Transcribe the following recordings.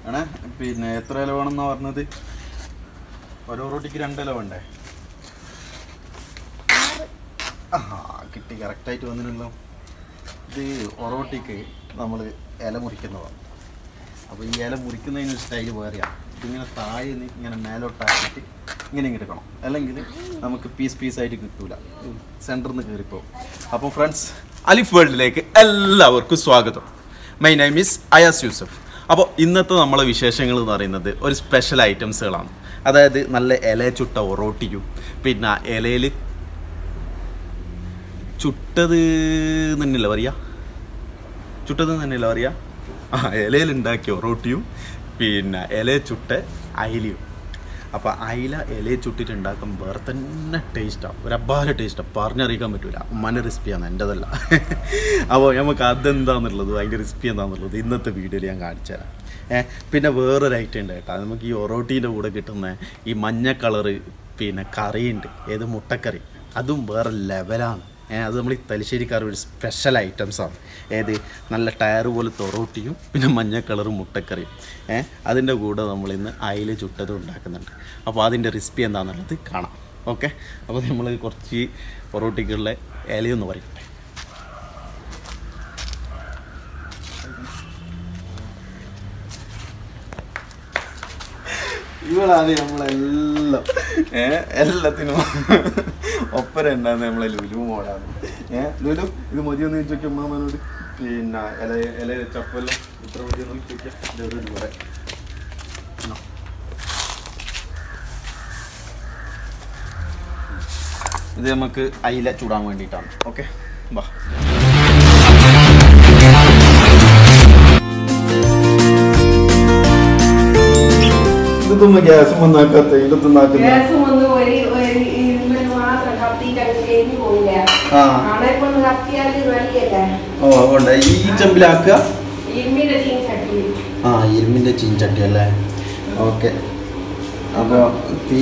ആണേ പിന്നെ എത്ര ഇല വേണമെന്നാ പറഞ്ഞത് ഓരോ റോട്ടിക്ക് രണ്ട് ഇല വേണ്ടേ ആ കിട്ടി കറക്റ്റായിട്ട് വന്നിട്ടുണ്ടല്ലോ ഇത് ഒറോട്ടിക്ക് നമ്മൾ ഇല മുറിക്കുന്നതാണ് അപ്പോൾ ഈ ഇല മുറിക്കുന്നതിന് ഒരു സ്റ്റൈൽ വേറെയാണ് ഇതിങ്ങനെ താഴെ നിന്ന് ഇങ്ങനെ മേലോട്ടാക്കിയിട്ട് ഇങ്ങനെ ഇങ്ങനെ എടുക്കണം അല്ലെങ്കിൽ നമുക്ക് പീസ് പീസായിട്ട് കിട്ടൂല സെൻറ്ററിൽ നിന്ന് കയറിപ്പോവും അപ്പോൾ ഫ്രണ്ട്സ് അലിഫ് വേൾഡിലേക്ക് എല്ലാവർക്കും സ്വാഗതം my name is Ayaz Yusuf അപ്പോൾ ഇന്നത്തെ നമ്മളെ വിശേഷങ്ങൾ എന്ന് പറയുന്നത് ഒരു സ്പെഷ്യൽ ഐറ്റംസുകളാണ് അതായത് നല്ല ഇല ചുട്ട ഒറോട്ടിയും പിന്നെ ഇലയിൽ ചുട്ടത് തന്നെയല്ല പറയാ ചുട്ടത് തന്നെയല്ല പറയാ ആ ഇലയിൽ ഉണ്ടാക്കിയ ഒറോട്ടിയും പിന്നെ ഇല ചുട്ട അയിലയും അപ്പോൾ അയില ഇല ചുട്ടിട്ട് ഉണ്ടാക്കാൻ വേറെ തന്നെ ടേസ്റ്റാണ് ഒരു അബ്ബാല ടേസ്റ്റാണ് പറഞ്ഞറിയിക്കാൻ പറ്റൂല ഉമ്മാൻ്റെ റെസിപ്പിയാണ് എൻ്റെതല്ല അപ്പോൾ നമുക്ക് അതെന്താണെന്നുള്ളത് അതിൻ്റെ റെസിപ്പി എന്താണെന്നുള്ളത് ഇന്നത്തെ വീഡിയോയിൽ ഞാൻ കാണിച്ചു തരാം ഏ പിന്നെ വേറൊരു ഐറ്റം ഉണ്ട് കേട്ടോ നമുക്ക് ഈ ഒറോട്ടീൻ്റെ കൂടെ കിട്ടുന്ന ഈ മഞ്ഞ കളറ് പിന്നെ കറിയുണ്ട് ഏത് മുട്ടക്കറി അതും വേറെ ലെവലാണ് ഏ അത് നമ്മൾ ഈ തലശ്ശേരിക്കാർ ഒരു സ്പെഷ്യൽ ഐറ്റംസാണ് ഏത് നല്ല ടയർ പോലെ തൊറോട്ടിയും പിന്നെ മഞ്ഞ കളറും മുട്ടക്കറിയും ഏ അതിൻ്റെ കൂടെ നമ്മൾ ഇന്ന് അയില ചുട്ടതും ഉണ്ടാക്കുന്നുണ്ട് അപ്പോൾ അതിൻ്റെ റെസിപ്പി എന്താണെന്നുള്ളത് കാണാം ഓക്കെ അപ്പോൾ നമ്മൾ കുറച്ച് പൊറോട്ടിക്കുള്ള ഇലയൊന്ന് പറയട്ടെ ഇവളാണ് നമ്മളെല്ലാം ഏ എല്ലാത്തിനും ഒപ്പര ഉണ്ടാകുന്ന നമ്മളെ ലുലു മോളാണ് ഏ ലുലു ഇത് മതിയൊന്ന് ചോദിക്കും ഉമ്മാമനോട് പിന്നെ ഇല ഇല ചപ്പല്ല ഇത്ര മതിയൊന്ന് ചോദിക്കാം ഒരു കൂടെ ഇത് നമുക്ക് അയില ചൂടാൻ വേണ്ടിയിട്ടാണ് ഓക്കെ വാ ഇതൊന്നും ഗ്യാസ് വന്നാക്കാത്ത ഇതൊന്നും ആക്കുന്ന ഗ്യാസ് വന്ന് ഒരു ഒരു ഇരുമ്പ് മാത്രം കത്തിയിട്ട് അങ്ങ് കഴിഞ്ഞു പോയില്ല ആ അവിടെ ഇപ്പൊ ഒന്ന് കത്തിയാല് വലിയല്ലേ ഓ അതുകൊണ്ട് ഈ ചെമ്പിലാക്കുക ഇരുമ്പിന്റെ ചീൻ ചട്ടി ആ ഇരുമ്പിൻ്റെ ചീൻചട്ടി അല്ലേ ഓക്കെ അപ്പോൾ തീ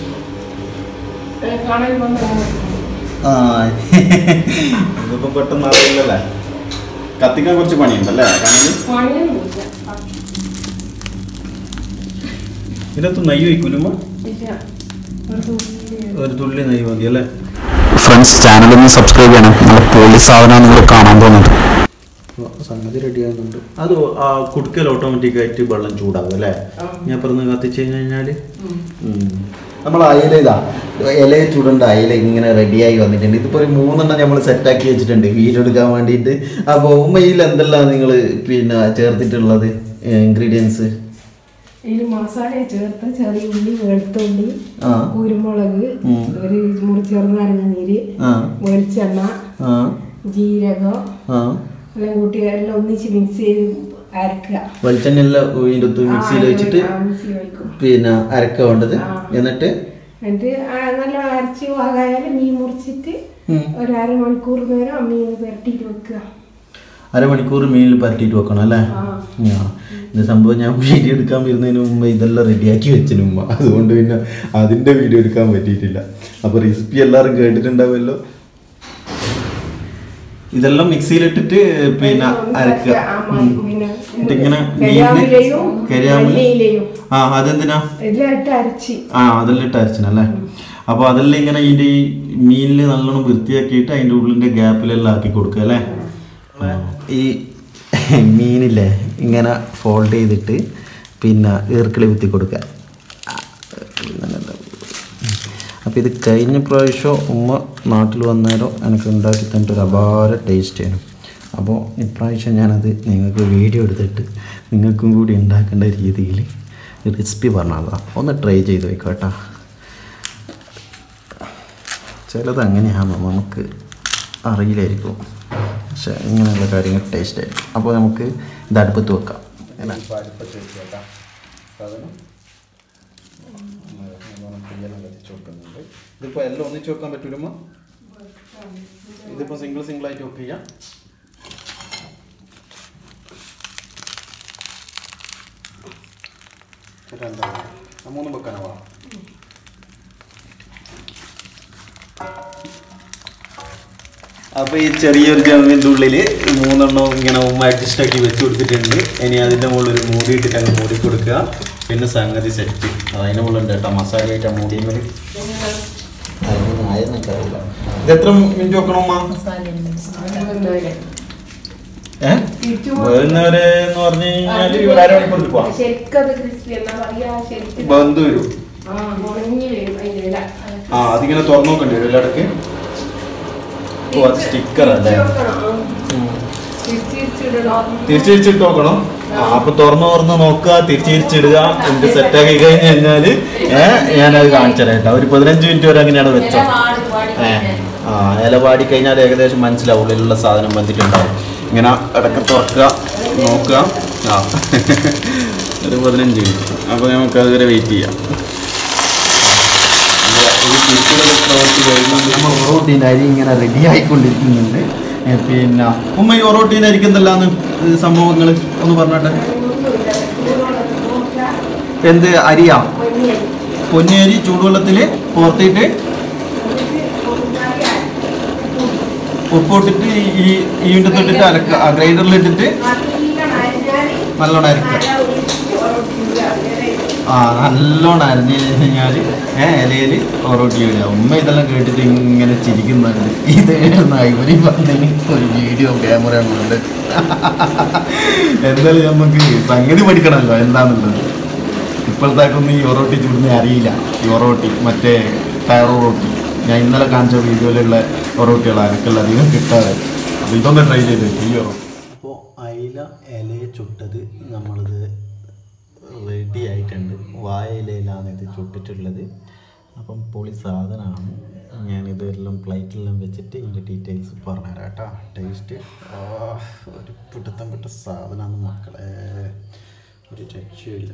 കണൽ വന്ന് ആ ഇതിപ്പോൾ പെട്ടെന്ന് അറിയില്ലല്ലേ കത്തിക്കാൻ കുറച്ച് പണിയുണ്ടല്ലേ കണ്ണിൽ പണിയൊന്നുമില്ല ഇതിനകത്ത് നെയ്യ് വയ്ക്കൂലുമ്പോ ഇല്ല. ഒരു തുള്ളി. ഒരു തുള്ളി നെയ്യ് മതി അല്ലേ ഫ്രണ്ട്സ് ചാനൽ ഒന്ന് സബ്സ്ക്രൈബ് ചെയ്യണം നല്ല പോലീസ് സാധനമാണ് നിങ്ങൾ കാണാൻ പോകുന്നത് സംഗതി റെഡി ആകുന്നുണ്ട് അത് ആ കുടുക്കൽ ഓട്ടോമാറ്റിക് ആയിട്ട് വെള്ളം ചൂടാകും അല്ലേ ആ. ഞാൻ പറഞ്ഞ് കത്തിച്ച് കഴിഞ്ഞ് കഴിഞ്ഞാൽ ഉം. നമ്മൾ അയല ഇതാ ഇല ചൂടേണ്ട അയല ഇങ്ങനെ റെഡിയായി വന്നിട്ടുണ്ട് ഇതിപ്പോൾ ഒരു മൂന്നെണ്ണം നമ്മൾ സെറ്റാക്കി വെച്ചിട്ടുണ്ട് വീഡിയോ എടുക്കാൻ വേണ്ടിയിട്ട് അപ്പോൾ ഉമ്മയിൽ എന്തെല്ലാം നിങ്ങൾ പിന്നെ ചേർത്തിട്ടുള്ളത് ഇൻഗ്രീഡിയൻസ് ഇതില് മസാല ചേർത്ത് ചെറിയ ഉള്ളി വെളുത്തുള്ളി ആ കുരുമുളക് ഉം. ഒരു മുറി ചെറുനാരങ്ങ നീര് ആ വെളിച്ചെണ്ണ ആ ജീരകം ആ എല്ലാം കൂട്ടി എല്ലാം ഒന്നിച്ച് മിക്സ് ചെയ്ത് അരക്കുക വെളിച്ചെണ്ണ എല്ലാം ഇതിൻ്റെ ഒത്ത് മിക്സിയിൽ ആ, വെച്ചിട്ട് ആ, മിക്സിയിൽ ഒഴിക്കും പിന്നെ അരക്ക വേണ്ടത് ആ. എന്നിട്ട് എന്നിട്ട് ആ നല്ല അരച്ച് പാകായാലും മീൻ മുറിച്ചിട്ട് ഉം. ഒരു അരമണിക്കൂർ നേരം ആ മീൻ പുരട്ടിയിട്ട് വെക്കുക അരമണിക്കൂർ മീനിൽ പരട്ടിയിട്ട് വെക്കണം അല്ലേ ആ. ആ ഇത് സംഭവം ഞാൻ വീഡിയോ എടുക്കാൻ വരുന്നതിന് മുമ്പ് ഇതെല്ലാം റെഡിയാക്കി വെച്ചതിന് മുമ്പ് അതുകൊണ്ട് പിന്നെ അതിൻ്റെ വീഡിയോ എടുക്കാൻ പറ്റിയിട്ടില്ല അപ്പോൾ റെസിപ്പി എല്ലാവരും കേട്ടിട്ടുണ്ടാവുമല്ലോ ഇതെല്ലാം മിക്സിയിലിട്ടിട്ട് പിന്നെ അരക്കുക ആ, ഉം. പിന്നെ എന്നിട്ട് ഇങ്ങനെ കരിയാമ്പിലയും മീനിന് കരിയാമ്പില മല്ലിയിലയും ആ അതെന്തിനാ എല്ലാം ഇട്ട് അരച്ച് ആ അതെല്ലാം ഇട്ട് അരച്ചനല്ലേ അപ്പോൾ അതെല്ലാം ഇങ്ങനെ ഇതിൻ്റെ ഈ മീനിൽ നല്ലോണം വൃത്തിയാക്കിയിട്ട് അതിൻ്റെ ഉള്ളിൻ്റെ ഗ്യാപ്പിലെല്ലാം ആക്കി കൊടുക്കുക അല്ലേ ഈ മീനില്ലേ ഇങ്ങനെ ഫോൾഡ് ചെയ്തിട്ട് പിന്നെ ഈർക്കിളി കുത്തി കൊടുക്കുക അപ്പോൾ ഇത് കഴിഞ്ഞ പ്രാവശ്യം ഉമ്മ നാട്ടിൽ വന്നേരം എനിക്ക് ഉണ്ടാക്കി തന്നിട്ട് ഒരു അപാര ടേസ്റ്റ് ആയിരുന്നു അപ്പോൾ ഇപ്രാവശ്യം ഞാനത് നിങ്ങൾക്ക് വീഡിയോ എടുത്തിട്ട് നിങ്ങൾക്കും കൂടി ഉണ്ടാക്കേണ്ട രീതിയിൽ റെസിപ്പി പറഞ്ഞതാണ് ഒന്ന് ട്രൈ ചെയ്ത് നോക്കോട്ടാ ചിലത് അങ്ങനെയാണ് നമുക്ക് അറിയില്ലായിരിക്കും പക്ഷെ ഇങ്ങനെയുള്ള കാര്യങ്ങൾ ടേസ്റ്റ് ആയിരിക്കും അപ്പോൾ നമുക്ക് ഇത് അടുപ്പത്ത് വെക്കാം അടുപ്പത്ത് വെച്ച് വെക്കാം സാധനം ഇതിപ്പോൾ എല്ലാം ഒന്നിച്ച് വെക്കാൻ പറ്റൂലുമോ ഇതിപ്പോൾ സിംഗിൾ സിംഗിൾ ആയിട്ട് വെക്ക് ചെയ്യാം രണ്ടാണ് മൂന്നും വെക്കാനാവാ അപ്പോൾ ഈ ചെറിയൊരു ജമ്മിൻ്റെ ഉള്ളിൽ മൂന്നെണ്ണം ഇങ്ങനെ ഉമ്മ അഡ്ജസ്റ്റ് ആക്കി വെച്ച് കൊടുത്തിട്ടുണ്ട് ഇനി അതിൻ്റെ മുകളിൽ ഒരു മൂടി ഇട്ടിട്ട് അങ്ങ് മൂടി കൊടുക്കുക പിന്നെ സംഗതി സെറ്റ് അതിൻ്റെ മുകളിലുണ്ട് കേട്ടോ മസാല ആയിട്ട് മൂടി മേലെ ഇത് എത്ര മിനിറ്റ് വെക്കണം ഉമ്മ ഏഹ് വേറുന്നവരെ എന്ന് പറഞ്ഞു കഴിഞ്ഞാൽ ഒരു അരമണിക്കൂർ പോവാം ശരിക്കത് ക്രിസ്പി എന്നാ പറയാ ശരിക്കും ബന്ധു വരും ആ മുറിഞ്ഞു വരും അതിന്റെ ഇല. ആ അതിങ്ങനെ തുറന്നു നോക്കേണ്ടി വരും എല്ലായിടക്ക് ഓ അത് സ്റ്റിക്കർ അല്ലേ വെക്കണം. ആ. തിരിച്ചിടണം. തിരിച്ചിട്ട് നോക്കണം ആ അപ്പൊ തുറന്നു തുറന്ന് നോക്കുക തിരിച്ചിരിച്ചിടുക എന്നിട്ട് സെറ്റാക്കി കഴിഞ്ഞ് കഴിഞ്ഞാല് ഏഹ് ഞാനത് കാണിച്ചു തരാം കേട്ടോ ഒരു പതിനഞ്ച് മിനിറ്റ് വരെ അങ്ങനെയാണ് വെച്ചോ ഏ ആ ഇല പാടി കഴിഞ്ഞാൽ ഏകദേശം മനസ്സിലാവും ഉള്ളിലുള്ള സാധനം വന്നിട്ടുണ്ടാവും ഇങ്ങനെ ഇടയ്ക്ക് തുറക്കുക നോക്കുക ആ ഒരു പതിനഞ്ച് മിനിറ്റ് അപ്പോൾ നമുക്ക് അതുവരെ വെയിറ്റ് ചെയ്യാം നമ്മൾ ഒറോട്ടീൻ്റെ അരി ഇങ്ങനെ റെഡി ആയിക്കൊണ്ടിരിക്കുന്നുണ്ട് ഏ, പിന്നെ ഉമ്മ ഈ ഒറോട്ടീൻ്റെ അരിക്ക് എന്തെല്ലാന്ന് സംഭവങ്ങൾ ഒന്ന് പറഞ്ഞോട്ടെ എന്ത് അരിയാ പൊന്നിയരി ചൂടുവെള്ളത്തിൽ പോർത്തിട്ട് ഉപ്പിട്ടിട്ട് ഈ ഈണ്ട് തൊട്ടിട്ട് അരക്ക ഗ്രൈൻഡറിൽ ഇട്ടിട്ട് നല്ലോണം അരക്കുക ആ നല്ലോണം അരഞ്ഞ് കഴിഞ്ഞാൽ ഏ ഇലയിൽ ഒറോട്ടി വരിക ഉമ്മ ഇതെല്ലാം കേട്ടിട്ട് ഇങ്ങനെ ചിരിക്കുന്നുണ്ട് ഇത് ഇവര് പറഞ്ഞതിന് ഒരു വീഡിയോ ക്യാമറ ഉണ്ട് എന്തായാലും നമുക്ക് സംഗതി പഠിക്കണമല്ലോ എന്താണെന്നുള്ളത് ഇപ്പോഴത്തേക്കൊന്നും ഈ ഒറോട്ടി ചൂടുന്ന അറിയില്ല ഈ ഒറോട്ടി മറ്റേ ടയർ റോട്ടി ഞാൻ ഇന്നലെ കാണിച്ച വീഡിയോയിലുള്ള ഒറോട്ടികളാണ് എനിക്കുള്ള അധികം കിട്ടാറ് അപ്പോൾ ഇതൊന്ന് ട്രൈ ചെയ്ത് ഈ ഒറോട്ടി അപ്പോൾ അയില ഇലയെ ചുട്ടത് നമ്മളിത് റെഡി ആയിട്ടുണ്ട് വായ ഇലയിലാണ് ഇത് ചുട്ടിട്ടുള്ളത് അപ്പം പൊളി സാധനമാണ് ഞാനിതെല്ലാം പ്ലേറ്റിലെല്ലാം വെച്ചിട്ട് ഇതിൻ്റെ ഡീറ്റെയിൽസ് പറഞ്ഞുതരാം കേട്ടോ ടേസ്റ്റ് ഒരു പിടുത്തം പിട്ട സാധനമാണ് മക്കളെ ഒരു രക്ഷയില്ല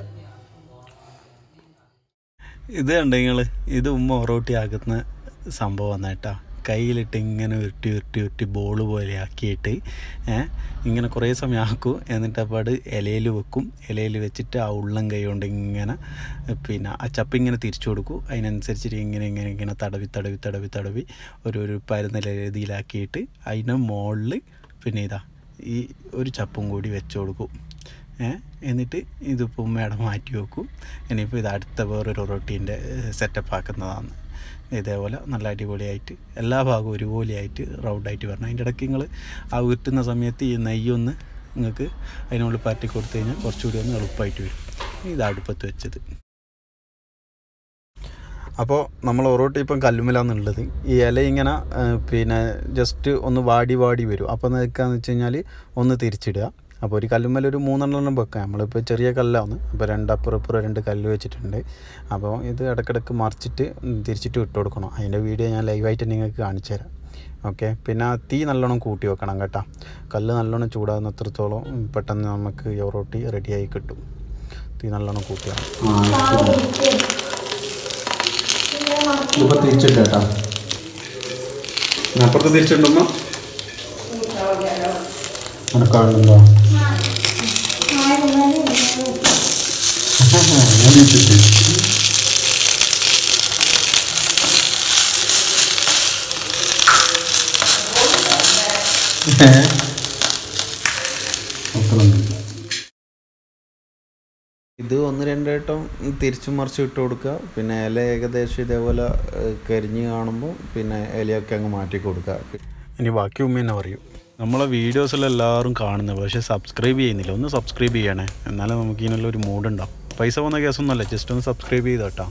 ഇത് കണ്ട നിങ്ങൾ ഇത് ഉമ്മ ഒറോട്ടി ആക്കുന്ന സംഭവമാണ് കേട്ടോ കയ്യിലിട്ട് ഇങ്ങനെ ഉരുട്ടി ഉരുട്ടി ഉരുട്ടി ബോൾ പോലെ ആക്കിയിട്ട് ഏ, ഇങ്ങനെ കുറേ സമയം ആക്കും എന്നിട്ട് അപ്പോൾ അത് ഇലയിൽ വെക്കും ഇലയിൽ വെച്ചിട്ട് ആ ഉള്ളം കൈ കൊണ്ട് ഇങ്ങനെ പിന്നെ ആ ചപ്പ് ഇങ്ങനെ തിരിച്ചു കൊടുക്കും അതിനനുസരിച്ചിട്ട് ഇങ്ങനെ ഇങ്ങനെ ഇങ്ങനെ തടവി തടവി തടവി തടവി ഒരു ഒരു പരുന്ന രീതിയിലാക്കിയിട്ട് അതിൻ്റെ മുകളിൽ പിന്നെ ഇതാ ഈ ഒരു ചപ്പും കൂടി വെച്ച് കൊടുക്കും ഏ, എന്നിട്ട് ഇതിപ്പോൾ ഉമ്മയുടെ മാറ്റി വെക്കും ഇനിയിപ്പോൾ ഇത് അടുത്ത വേറൊരു റൊട്ടീൻ്റെ സെറ്റപ്പ് ആക്കുന്നതാണ് ഇതേപോലെ നല്ല അടിപൊളിയായിട്ട് എല്ലാ ഭാഗവും ഒരുപോലെയായിട്ട് റൗണ്ടായിട്ട് വരണം അതിൻ്റെ ഇടയ്ക്ക് നിങ്ങൾ ആ ഉരുട്ടുന്ന സമയത്ത് ഈ നെയ്യൊന്ന് നിങ്ങൾക്ക് അതിനുള്ളിൽ പരട്ടി കൊടുത്തു കഴിഞ്ഞാൽ കുറച്ചുകൂടി ഒന്ന് എളുപ്പമായിട്ട് വരും ഇത് അടുപ്പത്ത് വെച്ചത് അപ്പോൾ നമ്മൾ ഒറോട്ടി ഇപ്പം കല്ലുമ്മലാന്നുള്ളത് ഈ ഇല ഇങ്ങനെ ആ, പിന്നെ ജസ്റ്റ് ഒന്ന് വാടി വാടി വരും അപ്പോൾ നിൽക്കാന്ന് വെച്ച് കഴിഞ്ഞാൽ ഒന്ന് തിരിച്ചിടുക അപ്പോൾ ഒരു കല്ലുമ്മൽ ഒരു മൂന്നെണ്ണം വെക്കാം നമ്മളിപ്പോൾ ചെറിയ കല്ലാണ് അപ്പോൾ രണ്ടപ്പുറം ഇപ്പുറം രണ്ട് കല്ല് വെച്ചിട്ടുണ്ട് അപ്പോൾ ഇത് ഇടയ്ക്കിടയ്ക്ക് മറിച്ചിട്ട് ഉം, തിരിച്ചിട്ട് ഇട്ട് കൊടുക്കണം അതിൻ്റെ വീഡിയോ ഞാൻ ലൈവായിട്ട് നിങ്ങൾക്ക് കാണിച്ചു തരാം ഓക്കെ പിന്നെ ആ തീ നല്ലോണം കൂട്ടി വെക്കണം കേട്ടോ കല്ല് നല്ലോണം ചൂടാകുന്നത്രത്തോളം ഉം, പെട്ടെന്ന് നമുക്ക് ഈ ഒറോട്ടി റെഡിയായി കിട്ടും തീ നല്ലോണം കൂട്ടിയാണ് ഇപ്പോൾ തിരിച്ചിട്ട് കേട്ടോ അപ്പുറത്ത് തിരിച്ചിട്ടുണ്ടോ കാണുന്നുണ്ടോ ഞാൻ തിരിച്ചിട്ട് ഇത് ഒന്ന് രണ്ട് വട്ടം തിരിച്ചും മറിച്ചും ഇട്ട് കൊടുക്കുക പിന്നെ ഇല ഏകദേശം ഇതേപോലെ ഏഹ്, കരിഞ്ഞ് കാണുമ്പോൾ പിന്നെ ഇലയൊക്കെ അങ്ങ് മാറ്റി കൊടുക്കുക ഇനി ബാക്കി ഉമ്മ തന്നെ പറയും നമ്മളെ വീഡിയോസിൽ എല്ലാവരും കാണുന്നത് പക്ഷേ സബ്സ്ക്രൈബ് ചെയ്യുന്നില്ല ഒന്ന് സബ്സ്ക്രൈബ് ചെയ്യണേ എന്നാലേ നമുക്ക് ഇതിനുള്ള ഒരു മൂഡ് ഉണ്ടാവും പൈസ പോകുന്ന കേസൊന്നുമല്ല ജസ്റ്റ് ഒന്ന് സബ്സ്ക്രൈബ് ചെയ്ത് കേട്ടോ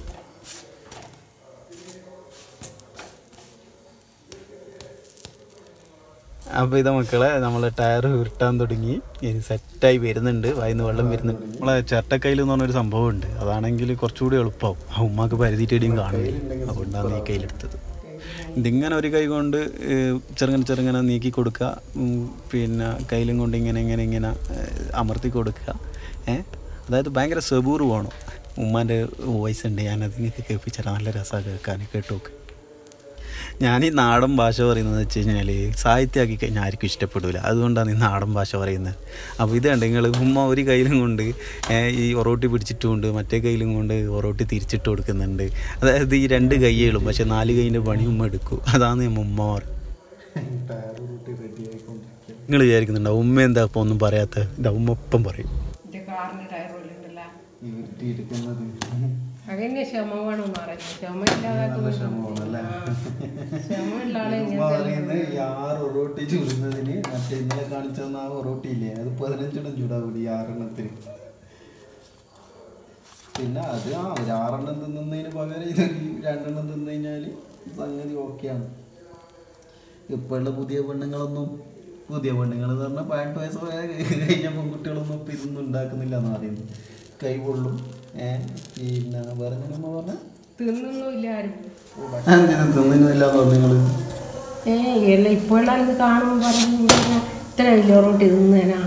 അപ്പോൾ ഇത് മക്കളെ നമ്മൾ ടയർ ഉരുട്ടാൻ തുടങ്ങി ഇനി സെറ്റായി വരുന്നുണ്ട് വായിന്ന് വെള്ളം വരുന്നുണ്ട് നമ്മളെ ചിരട്ടക്കയിൽ എന്ന് പറഞ്ഞൊരു സംഭവമുണ്ട് അതാണെങ്കിൽ കുറച്ചുകൂടി എളുപ്പമാവും ആ ഉമ്മാക്ക് പരിധിയിട്ടടിയും കാണില്ല അതുകൊണ്ടാണ് ഈ കയ്യിലെടുത്തത് ഇതിങ്ങനെ ഒരു കൈ കൊണ്ട് ഏഹ്, ചെറുങ്ങനെ ചെറുങ്ങനെ നീക്കി കൊടുക്കുക ഉം, പിന്നെ കയ്യിലും കൊണ്ട് ഇങ്ങനെ ഇങ്ങനെ ഇങ്ങനെ ഏഹ്, അമർത്തി കൊടുക്കുക ഏഹ് അതായത് ഭയങ്കര സെബൂർ വേണം ഉമ്മാൻ്റെ വോയിസ് ഉണ്ട് ഞാനത് നിങ്ങൾക്ക് കേൾപ്പിച്ചാൽ നല്ല രസമാണ് കേൾക്കാൻ കേട്ടു നോക്ക് ഞാൻ ഈ നാടൻ ഭാഷ പറയുന്നത് വെച്ച് കഴിഞ്ഞാൽ സാഹിത്യമാക്കി കഴിഞ്ഞാൽ ആർക്കും ഇഷ്ടപ്പെടില്ല അതുകൊണ്ടാണ് ഈ നാടൻ ഭാഷ പറയുന്നത് അപ്പോൾ ഇത് കണ്ട് നിങ്ങൾ ഉമ്മ ഒരു കയ്യിലും കൊണ്ട് ഏ, ഈ ഒറോട്ടി പിടിച്ചിട്ടുമുണ്ട് മറ്റേ കയ്യിലും കൊണ്ട് ഒറോട്ടി തിരിച്ചിട്ട് കൊടുക്കുന്നുണ്ട് അതായത് ഈ രണ്ട് കൈകളും പക്ഷേ നാല് കൈയിൻ്റെ പണി ഉമ്മ എടുക്കും അതാണ് ഞാൻ ഉമ്മ പറയും ടയർ കൂട്ടി റെഡി ആയിക്കൊണ്ടിരിക്കുക നിങ്ങൾ വിചാരിക്കുന്നുണ്ടോ ഉമ്മ എന്താ ഇപ്പോൾ ഒന്നും പറയാത്ത ഇതാ ഉമ്മ ഒപ്പം പറയും എന്റെ കാറിന് ടയർ ഉണ്ടല്ലോ ഈ ഉരുട്ടിയെടുക്കുന്നത് അതന്നെ ക്ഷമ വേണം പറഞ്ഞു ക്ഷമ ഇല്ലാതെ ക്ഷമമാണല്ലേ ക്ഷമ ഉള്ള ആളെ ഉമ്മ പറയുന്നത് ഈ ആറ് ഒറോട്ടി ചുടുന്നതിന് മറ്റേ ഇന്നലെ കാണിച്ചു തന്ന ആ ഒറോട്ടി ഇല്ലേ അത് പതിനഞ്ചെണ്ണം ചൂടാവും ഈ ആറെണ്ണത്തിന് പിന്നെ അത് ആ ഒരു ആറെണ്ണം തിന്നുന്നതിന് പകരം ഇത് ഈ രണ്ടെണ്ണം തിന്നു കഴിഞ്ഞാൽ സംഗതി ഓക്കെയാണ് ഇപ്പോഴുള്ള പുതിയ പെണ്ണുങ്ങളൊന്നും പുതിയ പെണ്ണുങ്ങൾ എന്ന് പറഞ്ഞാൽ പതിനെട്ട് വയസ്സ് കഴിഞ്ഞ പെൺകുട്ടികളൊന്നും ഇപ്പം ഇതൊന്നും ഉണ്ടാക്കുന്നില്ല എന്ന് പറയുന്നത് കൈ പൊള്ളും ഏഹ് പിന്നെ വേറെ എങ്ങനെ പറഞ്ഞ തിന്നൊന്നുമില്ല ആരും തിന്നുന്നില്ല എന്ന് പറഞ്ഞു നിങ്ങൾ ഏ അല്ല ഇപ്പോഴുള്ള ഇത് കാണുമ്പോൾ പറഞ്ഞു ഇങ്ങനെ ഇത്ര വലിയ റോട്ടി തിന്നേനാ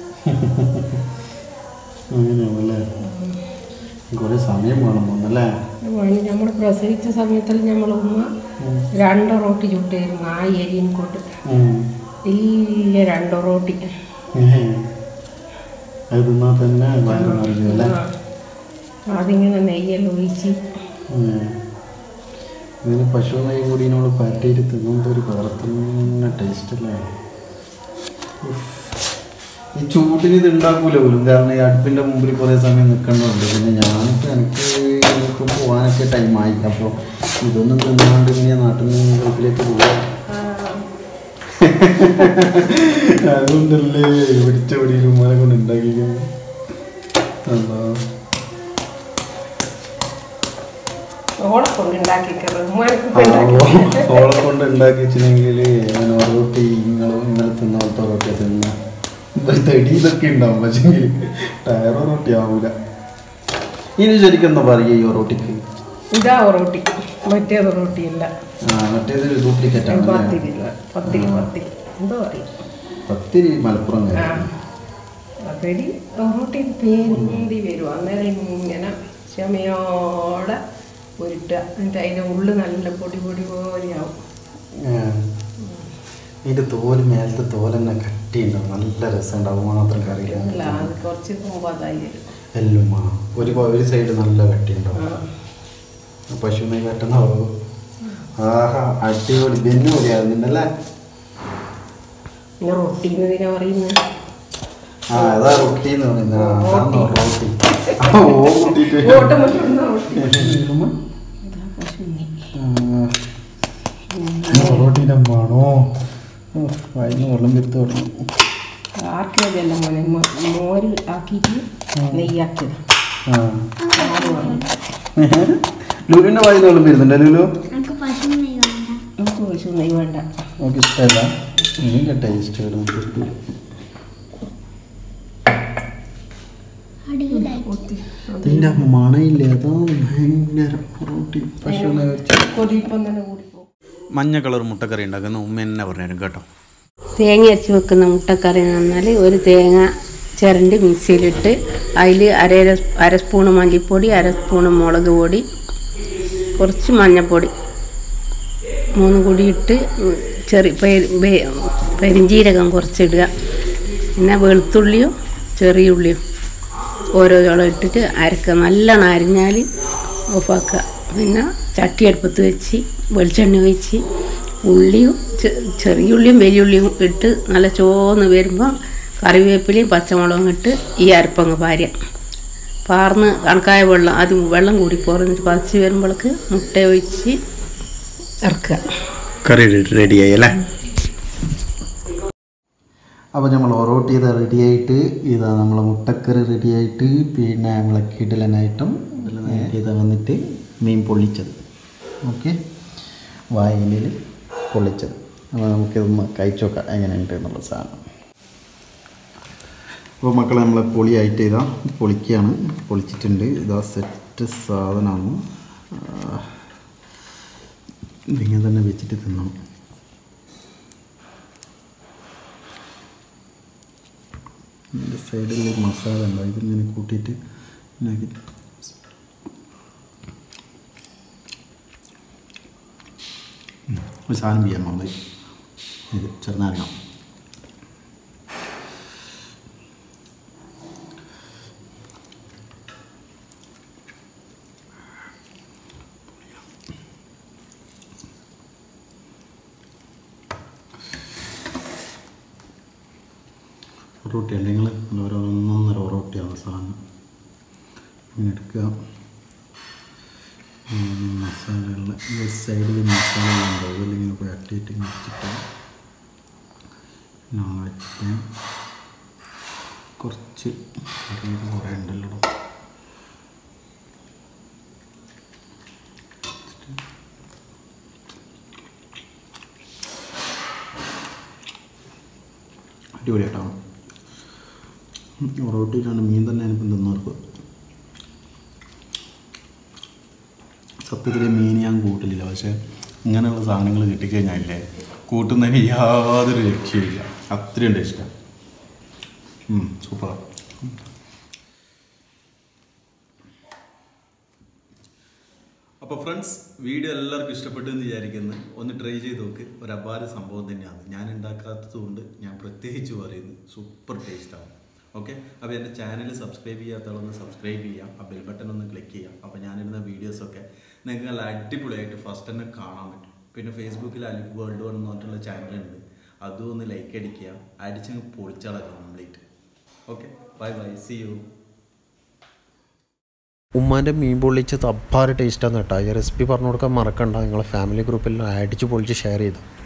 അങ്ങനെയാണല്ലേ കുറേ സമയം വേണം ഒന്നല്ലേ നമ്മൾ പ്രസവിച്ച സമയത്തിൽ നമ്മൾ ഉമ്മ രണ്ട് റോട്ടി ചുട്ടായിരുന്നു ആ എരിയും കൊണ്ട് വലിയ രണ്ട് റോട്ടി അത് തിന്നാൽ തന്നെ വയറ് നിറയും അല്ലേ ആ. അതിങ്ങനെ നെയ്യെല്ലാം ഒഴിച്ച് ഉം. ഇതിന് പശു നെയ്യ് കൂടിനോട് പരട്ടിയിട്ട് തിന്നുമ്പോൾ ഒരു വേറെ തന്നെ ടേസ്റ്റ് അല്ലേ ഉഫ്. ഈ ചൂടിന് ഇത് ഉണ്ടാക്കൂല പോലും കാരണം ഈ അടുപ്പിൻ്റെ മുമ്പിൽ കുറേ സമയം നിൽക്കേണ്ടതുണ്ട് പിന്നെ ഞാനിപ്പോൾ എനിക്ക് എനിക്ക് പോകാനൊക്കെ ടൈമായി അപ്പോൾ ഇതൊന്നും തിന്നാണ്ട് ഇങ്ങനെ നാട്ടിൽ നിന്ന് ഗൾഫിലേക്ക് പോകാം അതുകൊണ്ടല്ലേ പിടിച്ച പിടിയിൽ ഉമ്മാനെ കൊണ്ട് ഉണ്ടാക്കിക്കുന്നത് അല്ലാ ഓളെ കൊണ്ട് ഉണ്ടാക്കിക്കറ് ഓളെ കൊണ്ട് ഉണ്ടാക്കി വെച്ചിട്ടുണ്ടെങ്കിൽ ഞാൻ ഒറോട്ടി നിങ്ങൾ ഇന്നലെ തിന്ന പോലത്തെ ഒറോട്ടി തിന്ന തെടി ഇതൊക്കെ ഉണ്ടാവും പക്ഷെങ്കിൽ ടയർ ഒറോട്ടി ആവൂല ഇനി ശരിക്കും എന്താ പറയുക ഈ ഒറോട്ടിക്ക് ഇതാ റോട്ടി മറ്റേത് റോട്ടിയല്ല ആ മറ്റേതൊരു ഡ്യൂപ്ലിക്കേറ്റ് ആണ് അല്ലേ? പത്തിരി പത്തിരി പത്തിരി എന്തോ പറയും പത്തിരി മലപ്പുറം ആ കാര്യം. പത്തിരി റോട്ടി പേന്തി വരും അന്നേരം ഇങ്ങനെ ക്ഷമയോടെ ഉരുട്ടുക എന്നിട്ട് അതിൻ്റെ ഉള്ളു നല്ല പൊടി പൊടി പോലെയാവും ആ. ഇതിന്റെ തോല് മേലത്തെ തോലെന്നെ കട്ടിയുണ്ടാവും നല്ല രസമുണ്ടാവും മാത്രം അല്ല കറിയില്ല അത് കുറച്ച് മുമ്പ് അതായി വരും എല്ലാം ആ ഒരു ഒരു സൈഡ് നല്ല ആ. കട്ടിയുണ്ടാവും പശു നെയ് കട്ടണാവോ ആഹാ അടിപൊളി ബെന്നു പൊളിയാകുന്നുണ്ടല്ലേ പിന്നെ റൊട്ടി എന്നതിനെ പറയുന്നത് ആ അതാ റൊട്ടി എന്ന് പറയുന്നത് ആ, അതാണോ റോട്ടി ആ, ഓ കൂട്ടിയിട്ട് ഓട്ടമൊന്നും റൊട്ടി ഇതാ പശു നെയ്യ്. റോട്ടിൻ്റെ മണോ വൈകുന്ന വെള്ളം വിത്ത് തുടങ്ങി ആക്കിയതല്ല മോനെ മോ- മോര് ആക്കിയിട്ട് നെയ്യാക്കിയത് ആ മോര് വാങ്ങി ലുലുവിൻ്റെ വായിന്ന് വെള്ളം വരുന്നുണ്ടോ ലുലു എനിക്ക് പശു നെയ്യ് വേണ്ട നമുക്ക് പശു നെയ്യ് വേണ്ട നമുക്ക് ഇഷ്ടമല്ല ഇതിൻ്റെ ടേസ്റ്റ് വരുന്നത് അടിയിലായി ഇതിൻ്റെ മണയില്ലേ അതാണ് ഭയങ്കര റോട്ടി പശു നെയ്യ് വെച്ച് കൊതിപ്പം തന്നെ കൂടിപ്പോ മഞ്ഞ കളർ മുട്ടക്കറി ഉണ്ടാക്കുന്ന ഉമ്മ എന്നെ പറഞ്ഞുതരും കേട്ടോ തേങ്ങ അരച്ച് വെക്കുന്ന മുട്ടക്കറി എന്ന് പറഞ്ഞാൽ ഒരു തേങ്ങ ചിരണ്ടി മിക്സിയിലിട്ട് അതിൽ അര അര സ്പൂണ് മല്ലിപ്പൊടി അര സ്പൂണ് മുളക് പൊടി കുറച്ച് മഞ്ഞൾപ്പൊടി മൂന്ന് കൂടി ഇട്ട് ചെറിയ പെ- പെ- പെരിഞ്ജീരകം കുറച്ചിടുക പിന്നെ വെളുത്തുള്ളിയും ചെറിയ ഉള്ളിയും ഓരോ ചോളം ഇട്ടിട്ട് അരക്കുക നല്ലോണം അരിഞ്ഞാൽ ഓഫാക്കുക പിന്നെ ചട്ടി അടുപ്പത്ത് വെച്ച് വെളിച്ചെണ്ണ ഒഴിച്ച് ഉള്ളിയും ചെ- ചെറിയ ഉള്ളിയും വലിയ ഉള്ളിയും ഇട്ട് നല്ല ചോന്ന് വരുമ്പോൾ കറിവേപ്പിലയും പച്ചമുളകും ഇട്ട് ഈ അരപ്പങ്ങ് പാരുക പാർന്ന് കണക്കായ വെള്ളം അത് വെള്ളം കൂടി പോറിഞ്ഞിട്ട് പതിച്ച് വരുമ്പോഴേക്ക് മുട്ട ഒഴിച്ച് ഇറക്കുക കറി റെഡിയായി അല്ലേ അപ്പോൾ നമ്മൾ ഒറോട്ടി ഇത് റെഡിയായിട്ട് ഇതാ നമ്മളെ മുട്ടക്കറി റെഡിയായിട്ട് പിന്നെ നമ്മളെ കിടലനായിട്ടും ഇത് വന്നിട്ട് മീൻ പൊള്ളിച്ചത് ഓക്കെ വായനയിൽ പൊള്ളിച്ചത് അപ്പോൾ നമുക്കിതൊന്ന് കഴിച്ചു നോക്കാം എങ്ങനെയുണ്ട് എന്നുള്ള സാധനം അപ്പോൾ മക്കളെ നമ്മളെ പൊളിയായിട്ട് ഇതാ പൊളിക്കുകയാണ് പൊളിച്ചിട്ടുണ്ട് ഇതാ സെറ്റ് സാധനമാണ് ഇതിങ്ങനെ തന്നെ വെച്ചിട്ട് തിന്നണം ഇതിൻ്റെ സൈഡിൽ ഒരു മസാല ഉണ്ടാവും ഇതിങ്ങനെ കൂട്ടിയിട്ട് ഇങ്ങനെ ഉം. ഒരു സാധനം ചെയ്യാൻ നമ്മൾ ഇത് ചെറുനാരങ്ങ ഒറോട്ടി അല്ലെങ്കിൽ നല്ല ഒരു ഒന്നൊന്നര ഒറോട്ടിയാണ് സാധനം ഇങ്ങനെ എടുക്കുക മസാലകൾ ഈ സൈഡിൽ മസാല ഉണ്ടാവും അതിൽ ഇങ്ങനെ പുരട്ടിയിട്ട് ഇങ്ങനെ വെച്ചിട്ട് ഞാൻ വെച്ചിട്ട് കുറച്ച് കറിയിൽ കുറേ ഉണ്ടല്ലോ അടിപൊളിയായിട്ടാണ് ഒറോട്ടിയിലാണ് മീൻ തന്നെ ഞാനിപ്പം തിന്നവർക്ക് സത്യത്തിൽ മീൻ ഞാൻ കൂട്ടലില്ല പക്ഷേ ഇങ്ങനെയുള്ള സാധനങ്ങൾ കിട്ടിക്കഴിഞ്ഞാലേ കൂട്ടുന്നതിന് യാതൊരു രക്ഷയില്ല അത്രയും ടേസ്റ്റാണ് സൂപ്പറാണ് അപ്പോൾ ഫ്രണ്ട്സ് വീഡിയോ എല്ലാവർക്കും ഇഷ്ടപ്പെട്ടു എന്ന് വിചാരിക്കുന്നു ഒന്ന് ട്രൈ ചെയ്ത് നോക്ക് ഒരു അപാര സംഭവം തന്നെയാണ് ഞാൻ ഉണ്ടാക്കാത്തത് കൊണ്ട് ഞാൻ പ്രത്യേകിച്ച് പറയുന്നു സൂപ്പർ ടേസ്റ്റാണ് ഓക്കെ അപ്പോൾ എൻ്റെ ചാനൽ സബ്സ്ക്രൈബ് ചെയ്യാത്തവളൊന്ന് സബ്സ്ക്രൈബ് ചെയ്യാം ആ ബെൽ ബട്ടൺ ഒന്ന് ക്ലിക്ക് ചെയ്യാം അപ്പോൾ ഞാനിടുന്ന വീഡിയോസൊക്കെ നിങ്ങൾക്ക് നല്ല അടിപൊളിയായിട്ട് ഫസ്റ്റ് തന്നെ കാണാൻ പറ്റും പിന്നെ ഫേസ്ബുക്കിൽ അലിഫ് വേൾഡ് വൺ എന്ന് പറഞ്ഞിട്ടുള്ള ചാനലുണ്ട് അതും ഒന്ന് ലൈക്ക് അടിക്കുക അടിച്ചങ്ങ് പൊളിച്ചളക്കാം complete okay bye bye see you ഉമ്മാൻ്റെ മീൻ പൊള്ളിച്ചത് അപ്പാറ് ടേസ്റ്റാന്ന് കേട്ടോ ഈ റെസിപ്പി പറഞ്ഞു കൊടുക്കാൻ മറക്കണ്ട നിങ്ങളെ ഫാമിലി ഗ്രൂപ്പിൽ അടിച്ച് പൊളിച്ച് ഷെയർ ചെയ്തു